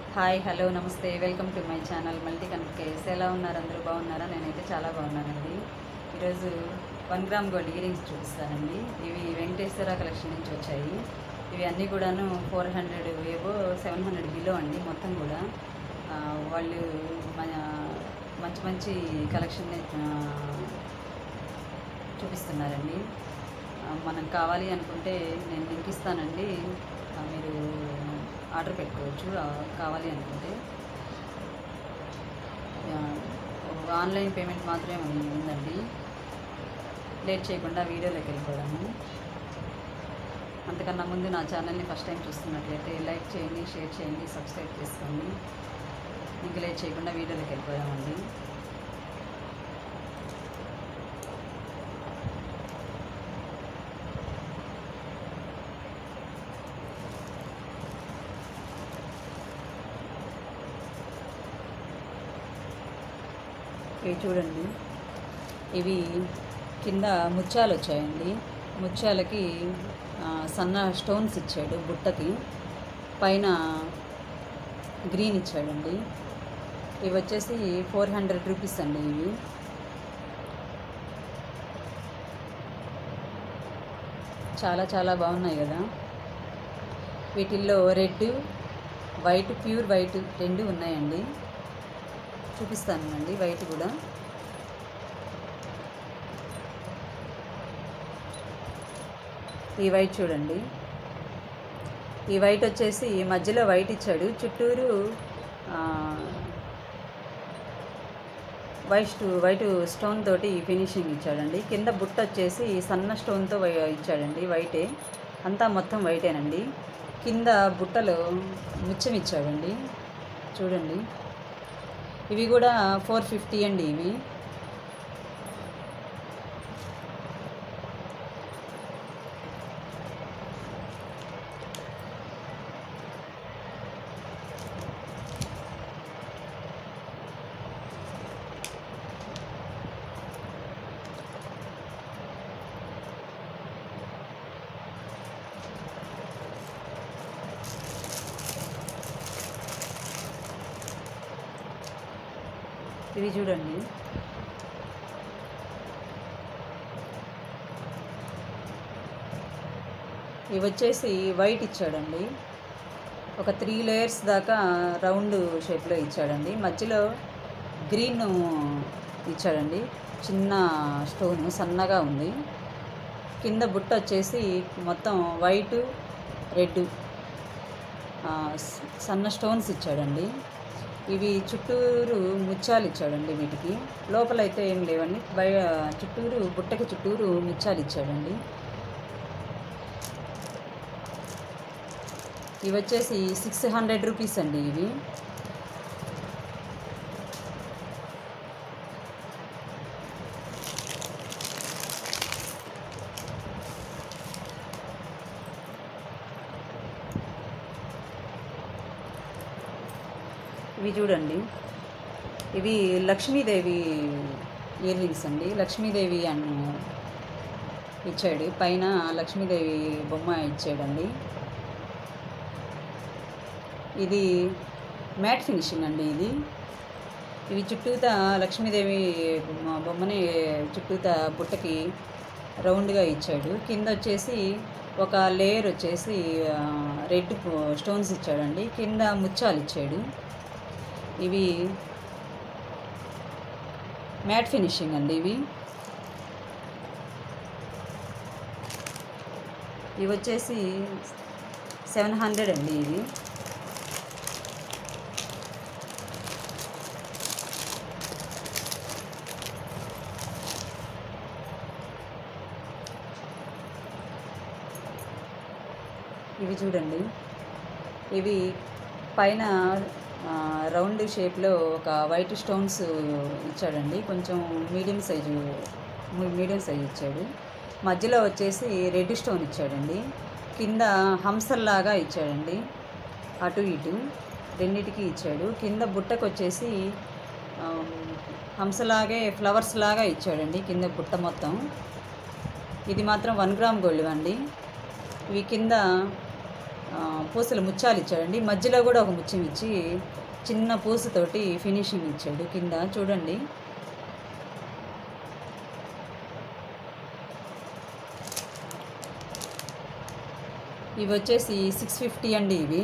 hi hello నమస్తే welcome to my channel multi case ఎలా ఉన్నారు అందరూ బాగున్నారా నేనైతే చాలా బాగున్నానండి ఈరోజు వన్ గ్రామ్ గోల్డ్ ఇయరింగ్స్ చూపిస్తానండి ఇవి వెంకటేశ్వర కలెక్షన్ నుంచి వచ్చాయి ఇవి అన్నీ కూడాను ఫోర్ హండ్రెడ్ ఏవో సెవెన్ హండ్రెడ్ బిలో అండి మొత్తం కూడా ఆ, వాళ్ళు మన మంచి మంచి కలెక్షన్ చూపిస్తున్నారండి ఆ, మనకు కావాలి అనుకుంటే నేను లింక్ ఇస్తానండి ఆ, మీరు ఆర్డర్ పెట్టుకోవచ్చు ఆ, కావాలి అనుకుంటే ఆ, ఆన్లైన్ పేమెంట్ మాత్రమే ఉంది- ఉందండి లేట్ చేయకుండా వీడియోలోకి వెళ్ళిపోదాము అంతకన్నా ముందు నా ఛానల్ని ఫస్ట్ టైం చూస్తున్నట్లయితే లైక్ చేయండి షేర్ చేయండి సబ్స్క్రైబ్ చేసుకోండి ఇంకా లేట్ చేయకుండా వీడియోలోకి వెళ్ళిపోదామండి ఇవి చూడండి ఇవి కింద ముత్యాలు వచ్చాయండి ముత్యాలకి ఆ, సన్న స్టోన్స్ ఇచ్చాడు బుట్టకి పైన గ్రీన్ ఇచ్చాడండి ఇవి వచ్చేసి ఫోర్ హండ్రెడ్ రూపీస్ అండి ఇవి చాలా చాలా బాగున్నాయి కదా వీటిల్లో రెడ్ వైట్ ప్యూర్ వైట్ రెండు ఉన్నాయండి చూపిస్తాను అండి వైట్ కూడా ఈ వైట్ చూడండి ఈ వైట్ వచ్చేసి మధ్యలో వైట్ ఇచ్చాడు చుట్టూరు ఆ, వైట్ స్టో వైట్ స్టోన్ తోటి ఫినిషింగ్ ఇచ్చాడండి కింద బుట్ట వచ్చేసి సన్న స్టోన్తో వై- ఇచ్చాడండి వైటే అంతా మొత్తం వైటేనండి కింద బుట్టలో ముత్యం ఇచ్చాడండి చూడండి ఇవి కూడా ఫోర్ ఫిఫ్టీ అండి ఇవి ఇవి చూడండి ఇవి వచ్చేసి వైట్ ఇచ్చాడండి ఒక త్రీ లేయర్స్ దాకా రౌండ్ షేప్లో ఇచ్చాడండి మధ్యలో గ్రీన్ ఇచ్చాడండి చిన్న స్టోన్ సన్నగా ఉంది కింద బుట్ట వచ్చేసి మొత్తం వైట్ రెడ్ ఆ, స- సన్న స్టోన్స్ ఇచ్చాడండి ఇవి చుట్టూరు ముత్యాలు ఇచ్చాడండి వీటికి లోపలైతే ఏం లేవండి బయ చుట్టూరు బుట్టకి చుట్టూరు ముత్యాలు ఇచ్చాడండి ఇవి వచ్చేసి సిక్స్ హండ్రెడ్ రూపీస్ అండి ఇవి ఇవి చూడండి ఇవి లక్ష్మీదేవి ఇయర్ రింగ్స్ అండి లక్ష్మీదేవి అని ఇచ్చాడు పైన లక్ష్మీదేవి బొమ్మ ఇచ్చాడండి ఇది మ్యాట్ ఫినిషింగ్ అండి ఇది ఇవి చుట్టూత లక్ష్మీదేవి బొమ్మ బొమ్మని చుట్టూత బుట్టకి రౌండ్గా ఇచ్చాడు కింద వచ్చేసి ఒక లేయర్ వచ్చేసి ఆ, రెడ్ పో- స్టోన్స్ ఇచ్చాడండి కింద ముత్యాలు ఇచ్చాడు ఇవి మ్యాట్ ఫినిషింగ్ అండి ఇవి ఇవి వచ్చేసి సెవెన్ హండ్రెడ్ అండి ఇవి ఇవి చూడండి ఇవి పైన ఆ, రౌండ్ షేప్లో ఒక వైట్ స్టోన్స్ ఇచ్చాడండి కొంచెం మీడియం సైజు మీ- మీడియం సైజు ఇచ్చాడు మధ్యలో వచ్చేసి రెడ్ స్టోన్ ఇచ్చాడండి కింద హంసల్లాగా ఇచ్చాడండి అటు ఇటు రెండిటికి ఇచ్చాడు కింద బుట్టకు వచ్చేసి ఆమ్, హంసలాగే ఫ్లవర్స్ లాగా ఇచ్చాడండి కింద బుట్ట మొత్తం ఇది మాత్రం వన్ గ్రామ్ గోల్డ్ అండి ఇవి కింద ఆ, పూసల ముత్యాలు ఇచ్చాడండి మధ్యలో కూడా ఒక ముత్యం ఇచ్చి చిన్న పూసతోటి ఫినిషింగ్ ఇచ్చాడు కింద చూడండి ఇవి వచ్చేసి సిక్స్ ఫిఫ్టీ అండి ఇవి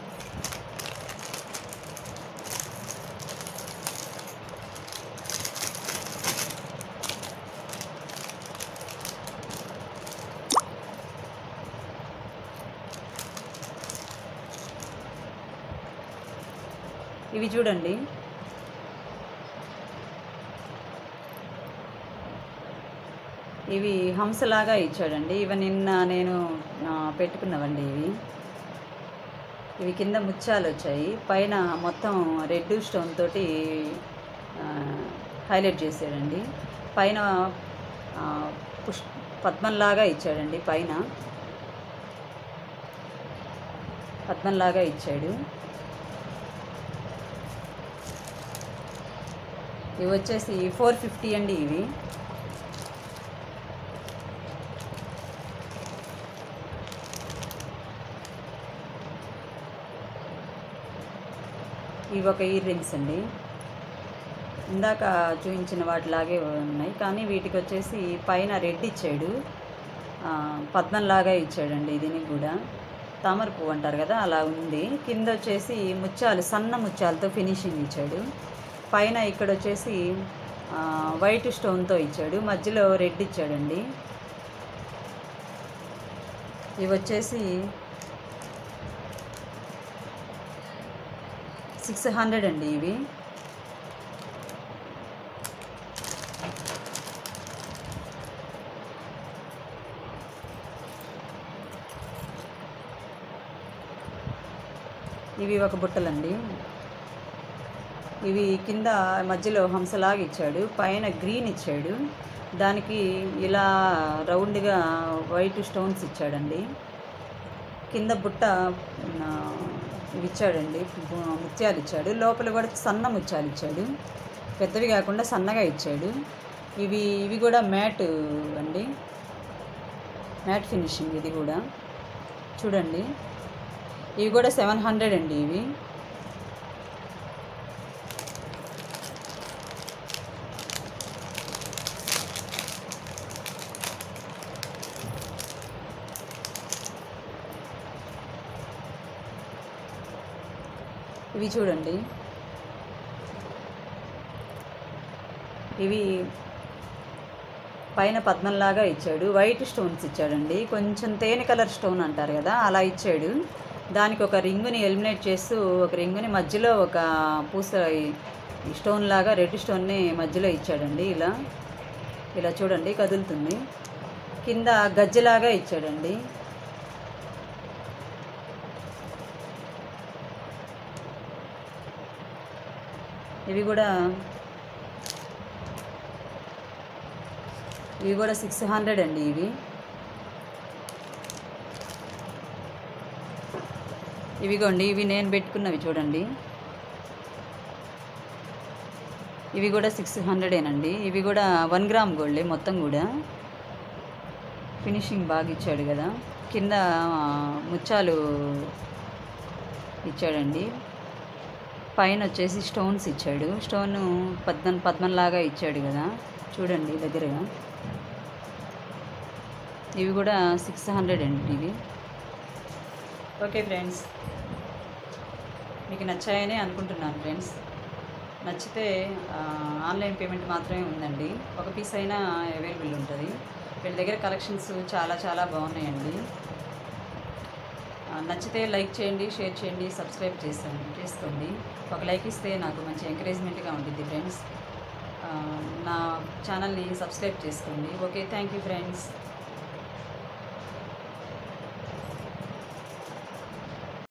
ఇవి చూడండి ఇవి హంసలాగా ఇచ్చాడండి ఇవి నిన్న నేను ఆ, పెట్టుకున్నవండి ఇవి ఇవి కింద ముత్యాలు వచ్చాయి పైన మొత్తం రెడ్ స్టోన్ తోటి ఆ, హైలైట్ చేశాడండి పైన ఆ, పుష్ పద్మంలాగా ఇచ్చాడండి పైన పద్మంలాగా ఇచ్చాడు ఇవి వచ్చేసి ఫోర్ ఫిఫ్టీ అండి ఇవి ఇవి ఒక ఇయర్ రింగ్స్ అండి ఇందాక చూపించిన వాటిలాగే ఉన్నాయి కానీ వీటికి వచ్చేసి పైన రెడ్ ఇచ్చాడు ఆ, పద్మంలాగా ఇచ్చాడండి దీనికి కూడా తామర పువ్వు అంటారు కదా అలా ఉంది కింద వచ్చేసి ముత్యాలు సన్న ముత్యాలతో ఫినిషింగ్ ఇచ్చాడు పైన ఇక్కడ వచ్చేసి ఆ, వైట్ స్టోన్తో ఇచ్చాడు మధ్యలో రెడ్ ఇచ్చాడండి ఇవి వచ్చేసి సిక్స్ హండ్రెడ్ అండి ఇవి ఇవి ఒక బుట్టలండి ఇవి కింద మధ్యలో హంసలాగా ఇచ్చాడు పైన గ్రీన్ ఇచ్చాడు దానికి ఇలా రౌండ్గా వైట్ స్టోన్స్ ఇచ్చాడండి కింద బుట్ట ఆ, ఇవి ఇచ్చాడండి ము- ముత్యాలు ఇచ్చాడు లోపల కూడా సన్న ముత్యాలు ఇచ్చాడు పెద్దవి కాకుండా సన్నగా ఇచ్చాడు ఇవి ఇవి కూడా మ్యాట్ అండి మ్యాట్ ఫినిషింగ్ ఇది కూడా చూడండి ఇవి కూడా సెవెన్ హండ్రెడ్ అండి ఇవి ఇవి చూడండి ఇవి పైన పద్మంలాగా ఇచ్చాడు వైట్ స్టోన్స్ ఇచ్చాడండి కొంచెం తేనె కలర్ స్టోన్ అంటారు కదా అలా ఇచ్చాడు దానికి ఒక రింగుని ఎలిమినేట్ చేస్తూ ఒక రింగుని మధ్యలో ఒక పూస ఈ స్టోన్ లాగా రెడ్ స్టోన్ని మధ్యలో ఇచ్చాడండి ఇలా ఇలా చూడండి కదులుతుంది కింద గజ్జెలాగా ఇచ్చాడండి ఇవి కూడా ఇవి కూడా సిక్స్ హండ్రెడ్ అండి ఇవి ఇవిగోండి ఇవి నేను పెట్టుకున్నవి చూడండి ఇవి కూడా సిక్స్ హండ్రెడేనండి ఇవి కూడా వన్ గ్రామ్ గోల్డే మొత్తం కూడా ఫినిషింగ్ బాగా ఇచ్చాడు కదా కింద ఆ, ముత్యాలు ఇచ్చాడండి పైన వచ్చేసి స్టోన్స్ ఇచ్చాడు స్టోన్ పద్మన్ పద్మంలాగా ఇచ్చాడు కదా చూడండి దగ్గరగా ఇవి కూడా సిక్స్ హండ్రెడ్ అండి ఇవి ఓకే ఫ్రెండ్స్ మీకు నచ్చాయని అనుకుంటున్నాను ఫ్రెండ్స్ నచ్చితే ఆ, ఆన్లైన్ పేమెంట్ మాత్రమే ఉందండి ఒక పీస్ అయినా అవైలబుల్ ఉంటుంది వీళ్ళ దగ్గర కలెక్షన్స్ చాలా చాలా బాగున్నాయండి ఆ, నచ్చితే లైక్ చేయండి షేర్ చేయండి సబ్స్క్రైబ్ చేసండి చేసుకోండి ఒక లైక్ ఇస్తే నాకు మంచి ఎంకరేజ్మెంట్గా ఉంటుంది ఫ్రెండ్స్ ఆ, నా ఛానల్ని సబ్స్క్రైబ్ చేసుకోండి ఓకే థ్యాంక్ యూ ఫ్రెండ్స్